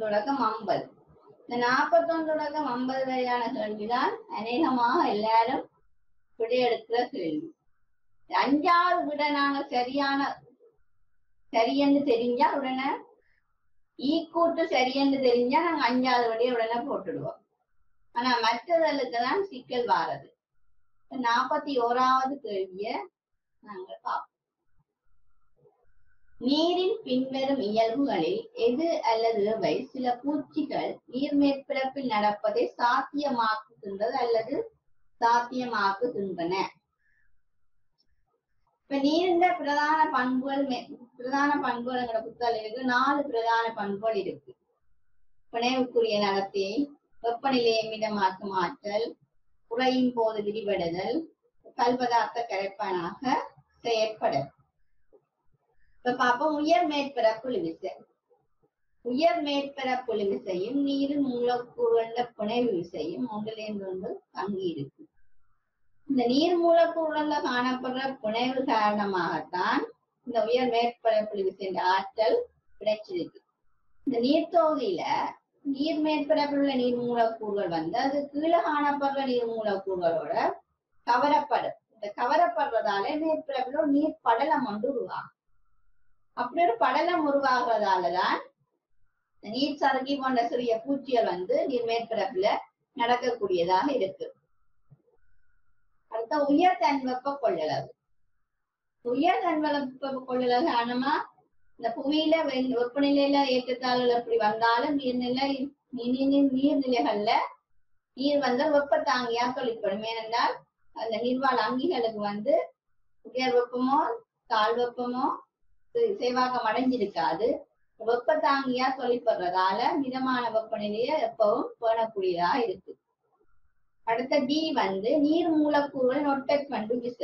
தொடக்கம் ஐம்பது இந்த நாற்பத்தொன்று தொடக்கம் ஐம்பது வரையான கேள்விதான் அநேகமாக எல்லாரும் விடையெடுக்கிற கேள்வி அஞ்சாவது விட நாங்க சரியான சரியென்று தெரிஞ்சா உடனே ஈக்கூட்டு சரியென்று தெரிஞ்சா நாங்க அஞ்சாவது விடையை உடனே போட்டுடுவோம் ஆனா மற்றதலுக்கு தான் சிக்கல் வாரது நாற்பத்தி ஓராவது கேள்விய நாங்கள் பார்ப்போம் நீரின் பின்வரும் இயல்புகளில் எது அல்லது எவை சில பூச்சிகள் நீர் மேற்பரப்பில் நடப்பதை சாத்தியமாக்குகின்றது அல்லது சாத்தியமாக்குகின்றன இப்ப நீரின் பிரதான பண்புகள் மே- பிரதான பண்புகள்ங்கிற புத்தகம் இருக்கு நாலு பிரதான பண்புகள் இருக்கு பிணைவுக்குரிய நடத்தை வெப்பநிலையை மிதமாக்கும் ஆற்றல் உறையும் போது விரிவடைதல் கல்பதார்த்த கரைப்பானாக செயற்படல் இப்ப பார்ப்போம் உயர் மேற்பரப்பு விசை உயர் மேற்பரப்பு விசையும் நீரின் மூலக்கூறுகளின் பிணைவு விசையும் ஒன்றிலிருந்து ஒன்று தங்கி இருக்கு இந்த நீர் மூலக்கூறுகள்ல காணப்படுற பிணைவு காரணமாகத்தான் இந்த உயர் மேற்பரப்பு விசையின் ஆற்றல் கிடைச்சிருக்கு இந்த நீர்த்தொகுதியில நீர் மேற்பரப்பில் உள்ள நீர் மூலக்கூறுகள் வந்து அது கீழே காணப்படுற நீர் மூலக்கூறுகளோட கவரப்படும் இந்த கவரப்படுறதால மேற்பரப்பில் ஒரு நீர் படலம் ஒன்று உருவாகும் அப்படி ஒரு படலம் உருவாகிறதாலதான் இந்த நீர் சறுக்கி போன்ற சிறிய பூச்சிகள் வந்து நீர் மேற்பரப்புல நடக்கக்கூடியதாக இருக்கு அடுத்த உயர் தன்வெப்ப கொள்ளளவு உயர் தன்வெப்ப கொள்ளளவு காரணமா இந்த புவியில வெ- வெப்பநிலையில ஏற்றத்தாழ்வுகள் எப்படி வந்தாலும் நீர்நிலை நீர் நீர்- நீர்நிலைகள்ல நீர் வந்து வெப்ப தாங்கியா தொழிற்படும் ஏனென்றால் அந்த நீர்வாழ் அங்கிகளுக்கு வந்து உயர் வெப்பமோ தாழ் வெப்பமோ இது சேவாக்கம் அடைஞ்சிருக்காது வெப்ப தாங்கியா தொழிற்படுறதால மிதமான வெப்பநிலையை எப்பவும் பேணக்கூடியதா இருக்கு அடுத்த டி வந்து நீர் மூலக்கூறுகளின் ஒட்டை பண்பு விசை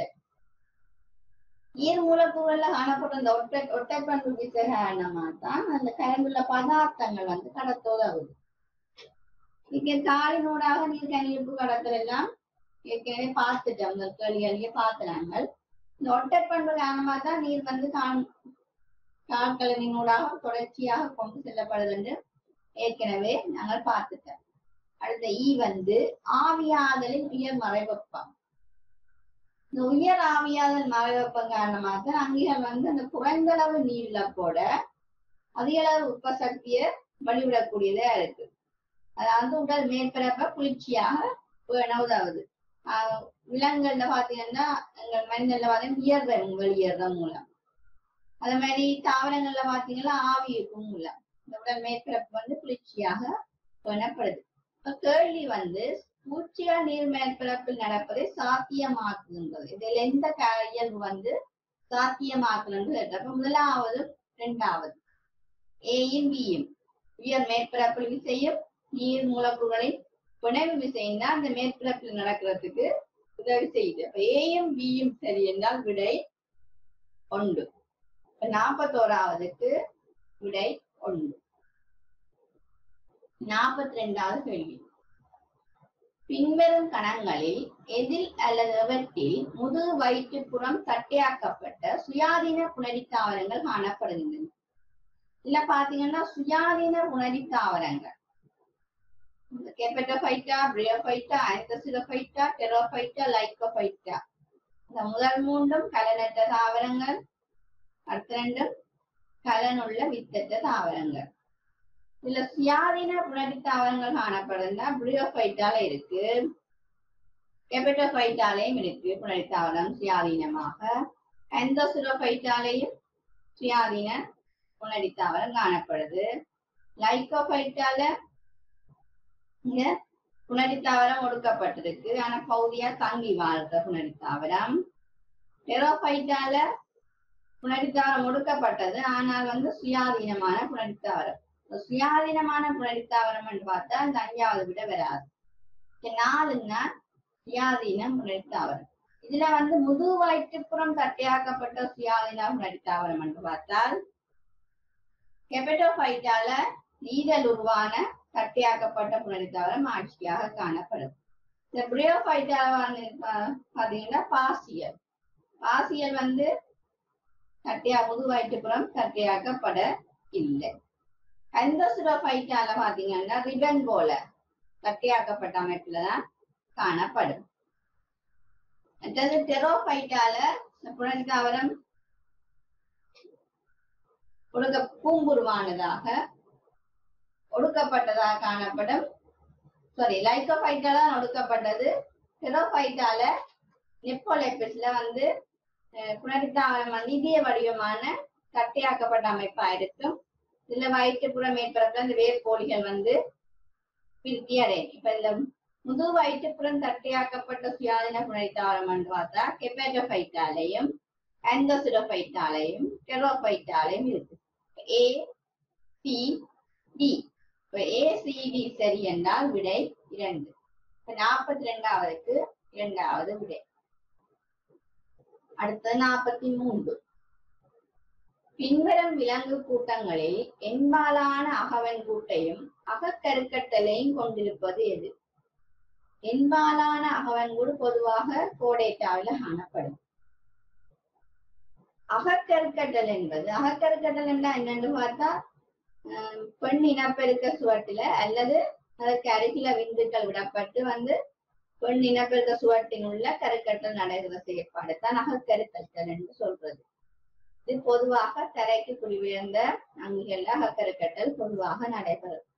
நீர் மூலக்கூறுகள்ல காணப்பட்ட அந்த ஒட்டை ஒட்டை பண்பு விசை காரணமா தான் அந்த கலந்துள்ள பதார்த்தங்கள் வந்து கடத்த உதவுது இங்க காலினூடாக நீர் கணிப்பு கடத்தல் எல்லாம் ஏற்கனவே பார்த்துட்டோம் இந்த கேள்விகளையே பார்த்துனாங்க இந்த ஒட்டை பண்பு காரணமா தான் நீர் வந்து காண் கால்கலனினூடாக தொடர்ச்சியாக கொண்டு செல்லப்படுது என்று ஏற்கனவே நாங்கள் பார்த்துட்டோம் அடுத்த ஈ வந்து ஆவியாதலின் உயர் மறைவெப்பம் இந்த உயர் ஆவியாதல் மறைவெப்பம் காரணமாக தான் அங்கிகள் வந்து அந்த குறைந்தளவு நீர் இழப்போட அதிக அளவு உப்ப சக்தியை வழிவிடக்கூடியதா இருக்கு அதாவது உடல் மேற்பரப்ப குளிர்ச்சியாக பேண உதவுது ஆஹ் விலங்குகள்ல பாத்தீங்கன்னா எங்கள் மனிதன்ல பாத்தீங்கன்னா வியர்வை வெளியேறது மூலம் அதே மாதிரி தாவரங்கள்ல பாத்தீங்கன்னா ஆவி இருக்கும் மூலம் இந்த உடல் மேற்பரப்பு வந்து குளிர்ச்சியாக பேணப்படுது இப்ப கேள்வி வந்து பூச்சிகள் நீர் மேற்பரப்பில் நடப்பதை சாத்தியமாக்குகின்றது இதில் எந்த க- இயல்பு வந்து சாத்தியமாக்குறது கேட்டப்ப முதலாவது இரண்டாவது ஏயும் பியும் உயர் மேற்பரப்பில் விசையும் நீர் மூலக்கூறுகளின் பிணைவு விசையும் தான் அந்த மேற்பரப்பில் நடக்கிறதுக்கு உதவி செய்யுது அப்ப ஏயும் பியும் சரி என்றால் விடை ஒன்று இப்ப நாற்பத்தோராவதுக்கு விடை ஒன்று நாற்பத்தி ரெண்டாவது கேள்வி பின்வரும் கணங்களில் எதில் அல்லது எவற்றில் முதுகு வயிற்றுப்புறம் தட்டையாக்கப்பட்ட சுயாதீன புணரி தாவரங்கள் காணப்படுகின்றன இல்ல பாத்தீங்கன்னா சுயாதீன புணரி தாவரங்கள் கெப்பட்டோபைட்டா பிரியோபைட்டா ஆந்தசிலோபைட்டா டெரோபைட்டா லைக்கோபைட்டா இந்த முதல் மூன்றும் கலனற்ற தாவரங்கள் அடுத்த ரெண்டும் கலனுள்ள வித்தற்ற தாவரங்கள் இதுல சுயாதீன புணரி தாவரங்கள் காணப்படுதுன்னா பிரியோபைட்டால இருக்கு கெபட்டோபைட்டாலையும் இருக்கு புணரி தாவரம் சுயாதீனமாக எந்தோசிரோபைட்டாலையும் சுயாதீன புணரி தாவரம் காணப்படுது லைக்கோபைட்டால இங்க புணரி தாவரம் ஒடுக்கப்பட்டிருக்கு ஆனா பகுதியா தங்கி வாழ்ற புணரி தாவரம் டெரோபைட்டால புணரி தாவரம் ஒடுக்கப்பட்டது ஆனால் வந்து சுயாதீனமான புணரி தாவரம் இப்ப சுயாதீனமான புணரி தாவரம் என்று பார்த்தா இந்த அஞ்சாவது விட வராது இங்க நாலுன்னா சுயாதீனம் புணரி தாவரம் இதுல வந்து முது வயிற்றுப்புறம் தட்டையாக்கப்பட்ட சுயாதீன புணரி தாவரம் என்று பார்த்தால் கெபட்டோபைட்டால நீரல் உருவான தட்டையாக்கப்பட்ட புணரி தாவரம் ஆட்சியாக காணப்படும் இந்த பிரியோபைட்டால பாத்தீங்கன்னா பாசியல் பாசியல் வந்து தட்டையா முது வயிற்றுப்புறம் தட்டையாக்கப்பட இல்லை எந்தோசிரோஃபைட்டால பாத்தீங்கன்னா ரிபன் போல கட்டியாக்கப்பட்ட அமைப்புலதான் காணப்படும் மற்றது டெரோஃபைட்டால புனர்தாவரம் ஒடுக்க பூங்குருவானதாக ஒடுக்கப்பட்டதாக காணப்படும் சாரி லைக்கோஃபைட்டால ஒடுக்கப்பட்டது டெரோஃபைட்டால நெப்போலைபிஸ்ல வந்து புனர்தாவரம் நிதிய வடிவமான கட்டியாக்கப்பட்ட அமைப்பா இருக்கும் இதுல வயிற்றுப்புற மேற்பரப்புல இந்த வேர்க்கோழிகள் வந்து பிரித்தி அடையும் இப்ப இந்த முது வயிற்றுப்புறம் தட்டையாக்கப்பட்ட சுயாதீன புனரித்தாவரம் என்று பார்த்தா கெப்பேட்டோஃபைட்டாலையும் ஆந்தோசிடோஃபைட்டாலையும் டெரோஃபைட்டாலையும் இருக்கு ஏ சி டி இப்ப ஏ சி டி சரி என்றால் விடை இரண்டு இப்ப நாற்பத்தி ரெண்டாவதுக்கு இரண்டாவது விடை அடுத்தது நாற்பத்தி மூன்று பின்வரும் விலங்கு கூட்டங்களில் என்பாலான அகவன் கூட்டையும் அகக்கருக்கட்டலையும் கொண்டிருப்பது எது என்பாலான அகவன்கூடு பொதுவாக கோடைட்டாவில காணப்படும் அகக்கருக்கட்டல் என்பது அகக்கருக்கட்டல் என்ன என்னன்னு பார்த்தா ஆஹ் பெண் இனப்பெருக்க சுவட்டில அல்லது அதற்கு அருகில விந்துக்கள் விடப்பட்டு வந்து பெண் இனப்பெருக்க சுவட்டின் உள்ள கருக்கட்டல் நடைபெற செயற்பாடு தான் அகக்கருக்கட்டல் என்று சொல்றது இது பொதுவாக தரைக்கு குடிவிழுந்த அங்குகள்ல அகக்கருக்கட்டல் பொதுவாக நடைபெறும்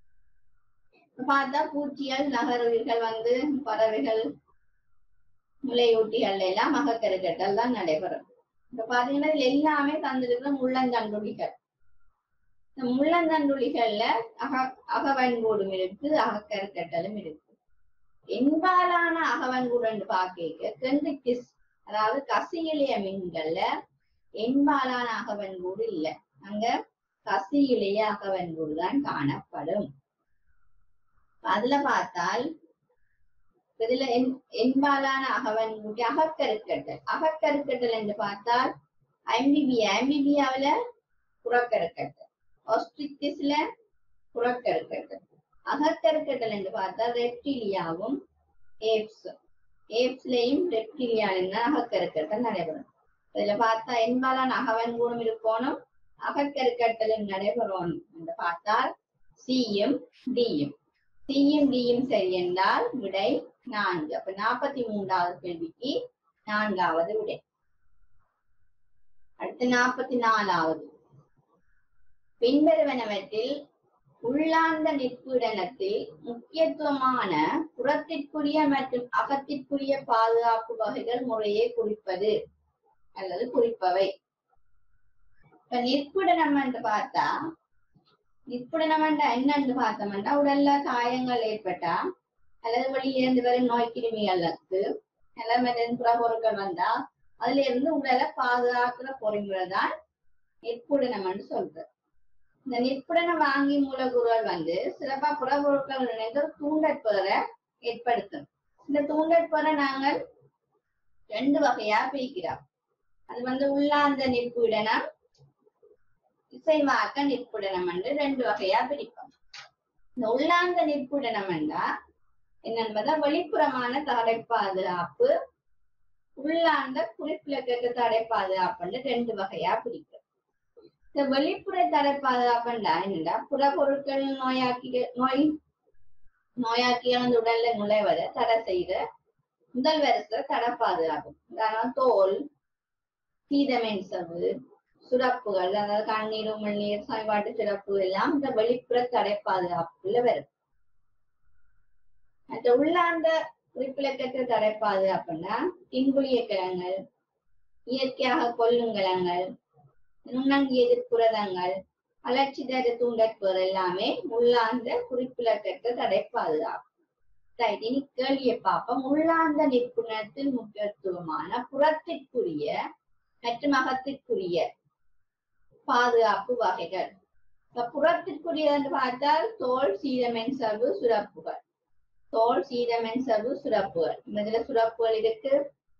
பார்த்தா பூச்சிகள் நகருயிர்கள் வந்து பறவைகள் முளையூட்டிகள் எல்லாம் அகக்கருக்கட்டல் தான் நடைபெறும் இப்ப பாத்தீங்கன்னா இதுல எல்லாமே தந்திருக்கிற முள்ளந்தண்டுளிகள் இந்த முள்ளந்தண்டுளிகள்ல அக அகவன்கூடும் இருக்கு அகக்கருக்கட்டலும் இருக்கு என்பாலான அகவன்கூடு பார்க்க கெண்டிக்கிஸ் அதாவது கசியிலைய மீன்கள்ல என்பாலான அகவன்கூடு இல்ல அங்க கசியிலைய அகவன்கூடு தான் காணப்படும் அதுல பார்த்தால் இதுல என்- என்பாலான அகவன் கூட்டி அகக்கருக்கட்டல் அகக்கருக்கட்டல் என்று பார்த்தால் ஐம்பிபியா ஐம்பிபியாவில புறக்கருக்கட்டல் ஆஸ்ட்ரிக்டிஸ்ல புறக்கருக்கட்டல் அகக்கருக்கட்டல் என்று பார்த்தால் ரெப்டிலியாவும் ஏப்ஸ் ஏப்ஸ்லயும் ரெப்டிலியாலும் தான் அகக்கருக்கட்டல் நடைபெறும் இதுல பார்த்தா என்பாலான அகவன் கூடும் இருக்கணும் அகக்கருக்கட்டலும் நடைபெறணும் என்று பார்த்தால் சியும் டியும் சியும் டியும் சரி என்றால் விடை நான்கு அப்ப நாற்பத்தி மூன்றாவது கேள்விக்கு நான்காவது விடை அடுத்து நாற்பத்தி நாலாவது பின்வருவனவற்றில் உள்ளார்ந்த நிற்புடனத்தில் முக்கியத்துவமான புறத்திற்குரிய மற்றும் அகத்திற்குரிய பாதுகாப்பு வகைகள் முறையே குறிப்பது அல்லது குறிப்பவை இப்ப நிற்புடனம் என்று பார்த்தா நிற்புடனம் என்றா என்னன்னு பார்த்தோம்னா உடல்ல காயங்கள் ஏற்பட்டா அல்லது வெளியிலிருந்து வரும் நோய் கிருமிகளுக்கு அல்லது மற்ற புற பொருட்கள் வந்தா அதுல இருந்து உடலை பாதுகாக்கிற பொறிமுறை தான் நிற்புடனம்னு சொல்றது இந்த நிற்புடனம் வாங்கி மூலக்கூறுகள் வந்து சிறப்பா புற பொருட்கள் இணைந்து ஒரு தூண்டற்புதரை ஏற்படுத்தும் இந்த தூண்டற்புதரை நாங்கள் ரெண்டு வகையா பிரிக்கிறோம் அது வந்து உள்ளார்ந்த நிற்புடனம் இசைவாக்க நிற்புடனம் என்று ரெண்டு வகையா பிரிப்போம் இந்த உள்ளார்ந்த நிற்புடனம் என்றா என்னென்பதா வெளிப்புறமான தடை பாதுகாப்பு உள்ளார்ந்த குறிப்பிலக்க தடை பாதுகாப்புன்னு ரெண்டு வகையா பிரிக்கும் இந்த வெளிப்புற தடை பாதுகாப்புண்டா என்னடா புற பொருட்கள் நோயாக்கி நோய் நோயாக்கிகள் அந்த உடல்ல நுழைவதை தடை செய்த முதல் வரிசை தடை பாதுகாப்பு உதாரணம் தோல் சீதமென் சவ்வு சுரப்புகள் அதாவது கண்ணீர் உமிழ்நீர் சாய்பாட்டு சிறப்பு எல்லாம் இந்த வெளிப்புற தடை பாதுகாப்புல வரும் மற்ற உள்ளார்ந்த குறிப்பிலக்கற்ற தடை பாதுகாப்புன்னா பின்புளிய கிழங்கள் இயற்கையாக கொல்லுங்கிழங்கள் நுண்ணங்கி எதிர்ப்புரதங்கள் வளர்ச்சி தர தூண்டற்பொருள் எல்லாமே உள்ளார்ந்த குறிப்பிலக்கற்ற தடை பாதுகாப்பு ரைட் இனி கேள்வியை பார்ப்போம் உள்ளார்ந்த நிற்புணத்தில் முக்கியத்துவமான புறத்திற்குரிய மற்றும் அகத்திற்குரிய பாதுகாப்பு வகைகள் இப்ப புறத்திற்குரியது என்று பார்த்தால் தோல் சீதமென் சவ்வு சுரப்புகள் தோல் சீதமென் சவ்வு சுரப்புகள் இதுல சுரப்புகள் இருக்கு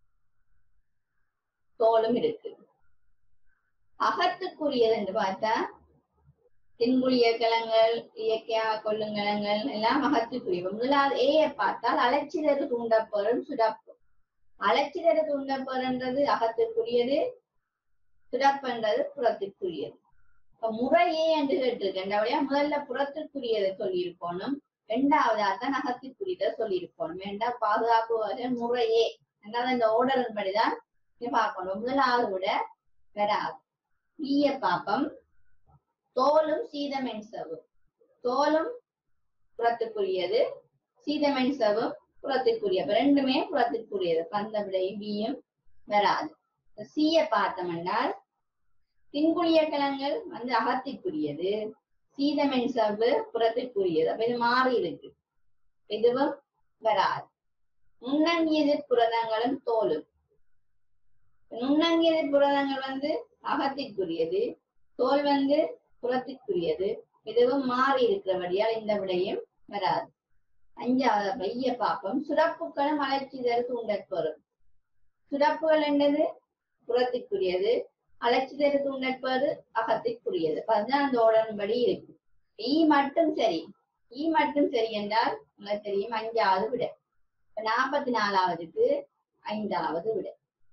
தோலும் இருக்கு அகத்துக்குரியது என்று பார்த்தா தென்குழிய கிழங்கள் இயற்கையாக கொள்ளுங்கிழங்கள் எல்லாம் அகத்துக்குரிய முதலாவது ஏய பார்த்தால் அலட்சிதரு தூண்டப்பொருள் சுரப்பு அலட்சிதரு தூண்டப்பொருள்ன்றது அகத்துக்குரியது சிறப்புன்றது புறத்திற்குரியது இப்ப முறையே என்று கேட்டிருக்கேன் அப்படியே முதல்ல புறத்திற்குரியதை சொல்லியிருக்கணும் ரெண்டாவதா தான் அகத்திற்குரியதை சொல்லியிருக்கணும் ஏண்டா பாதுகாப்பு வரை முறையே ரெண்டாவது இந்த ஓர்டரின் படிதான் இங்க பார்க்கணும் முதலாவது விட வராது ஈய பாப்பம் தோலும் சீதமென் சவு தோலும் புறத்துக்குரியது சீதமென் சவும் புறத்துக்குரிய அப்ப ரெண்டுமே புறத்துக்குரியது பந்த விடையும் பியும் வராது சீய பார்த்தோம் என்றால் திங்குளிய கிழங்கள் வந்து அகத்திற்குரியது சீதமென் சவ்வு புறத்திற்குரியது அப்ப இது மாறி இருக்கு இதுவும் வராது நுண்ணங்கியது புரதங்களும் தோலும் நுண்ணங்கியது புரதங்கள் வந்து அகத்திற்குரியது தோல் வந்து புறத்திற்குரியது இதுவும் மாறி இருக்கிறபடியால் இந்த விடையும் வராது அஞ்சாவது பைய பாப்பம் சுரப்புகளும் அலட்சிதல் தூண்டற்பொருள் சுரப்புகள் என்னது புறத்திற்குரியது அலட்சிதல் தூண்டற்பது அகத்திற்குரியது அதுதான் அந்த உடன்படி இருக்கு ஈ மட்டும் சரி ஈ மட்டும் சரி என்றால் உங்களுக்கு தெரியும் அஞ்சாவது விட இப்ப நாற்பத்தி நாலாவதுக்கு ஐந்தாவது விட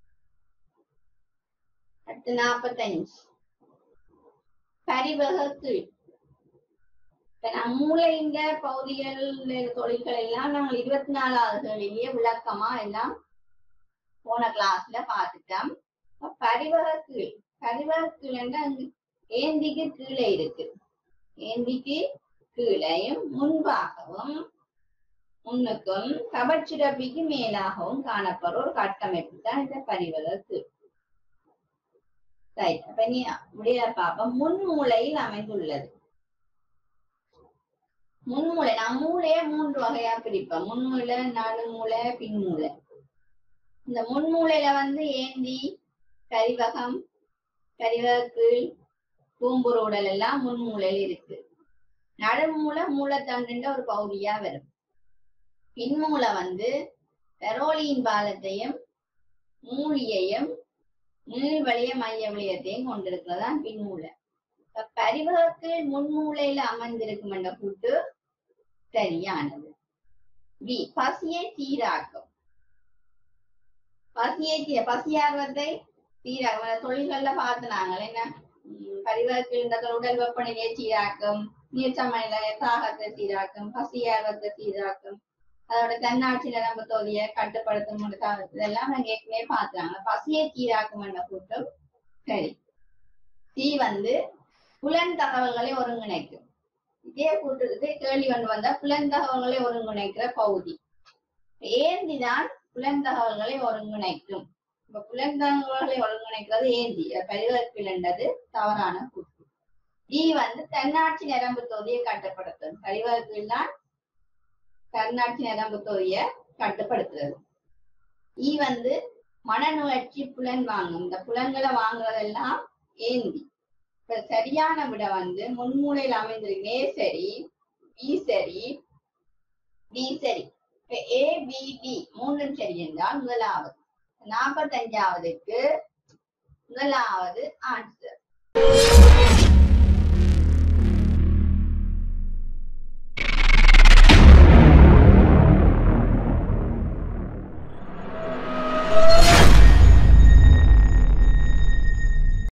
அடுத்து நாற்பத்தஞ்சு பரிவக கீழ் இப்ப நம்ம மூளைங்க பகுதிகள் தொழில்கள் எல்லாம் நாங்கள் இருபத்தி நாலாவது கேள்வியிலேயே விளக்கமா எல்லாம் போன கிளாஸ்ல பார்த்துட்டோம் இப்ப பரிவக கீழ் பரிவக கீழ்ன்னா அங்க ஏந்திக்கு கீழே இருக்கு ஏந்திக்கு கீழையும் முன்பாகவும் முன்னுக்கும் கபச்சுரப்பிக்கு மேலாகவும் காணப்படுற ஒரு கட்டமைப்பு தான் இந்த பரிவக கீழ் ரைட் அப்ப நீ முடிய பாப்போம் முன் மூளையில் அமைந்துள்ளது முன்மூளை நான் மூளையை மூன்று வகையா பிரிப்பேன் முன்மூளை நடுமூளை பின்மூளை இந்த முன்மூளையில வந்து ஏந்தி கரிவகம் கரிவகீழ் கூம்புறு உடல் எல்லாம் முன்மூளையில் இருக்கு நடுமூளை மூளைத்தண்டுன்ற ஒரு பகுதியா வரும் பின்மூளை வந்து பெரோலியின் பாலத்தையும் மூலியையும் நீள்வழிய மைய வழியத்தையும் கொண்டிருக்கிறதான் பின்மூளை இப்ப பரிவகத்தில் முன்மூளையில அமர்ந்திருக்கும் என்ற கூட்டு சரியானது பி பசியை சீராக்கும் பசியை சீ- பசியார்வத்தை சீராக்கும் தொழில்கள்ல பார்த்துனாங்க என்ன உம் பரிவகத்தில் இந்த உடல் வெப்பநிலையை சீராக்கும் நீர் சமநிலை தாகத்தை சீராக்கும் பசியார்வத்தை சீராக்கும் அதோட தன்னாட்சி நரம்பு தொகையை கட்டுப்படுத்தும் ஒரு தா- இதெல்லாம் நாங்க ஏற்கனவே பார்த்தாங்க பசியை சீராக்கும் என்ற கூட்டம் சரி சி வந்து புலன் தகவல்களை ஒருங்கிணைக்கும் இதே கூட்டு இதே கேள்வி வந்து வந்தா புலன் தகவல்களை ஒருங்கிணைக்கிற பகுதி ஏந்திதான் புலன் தகவல்களை ஒருங்கிணைக்கும் இப்ப புலன் தகவல்களை ஒருங்கிணைக்கிறது ஏந்தி பரிவர்ப்பில் என்றது தவறான கூற்று டி வந்து தன்னாட்சி நரம்பு தொகையை கட்டுப்படுத்தும் பரிவர்ப்பில் தான் தன்னாட்சி நரம்பு தொகையை கட்டுப்படுத்துறது ஈ வந்து மனநுழற்சி புலன் வாங்கும் இந்த புலன்களை வாங்குறதெல்லாம் ஏந்தி இப்ப சரியான விட வந்து முன்மூலையில் அமைந்திருக்கு ஏ சரி பி சரி டி சரி இப்ப ஏ பி டி மூன்றும் சரி என்றால் முதலாவது நாற்பத்தஞ்சாவதுக்கு முதலாவது ஆன்சர்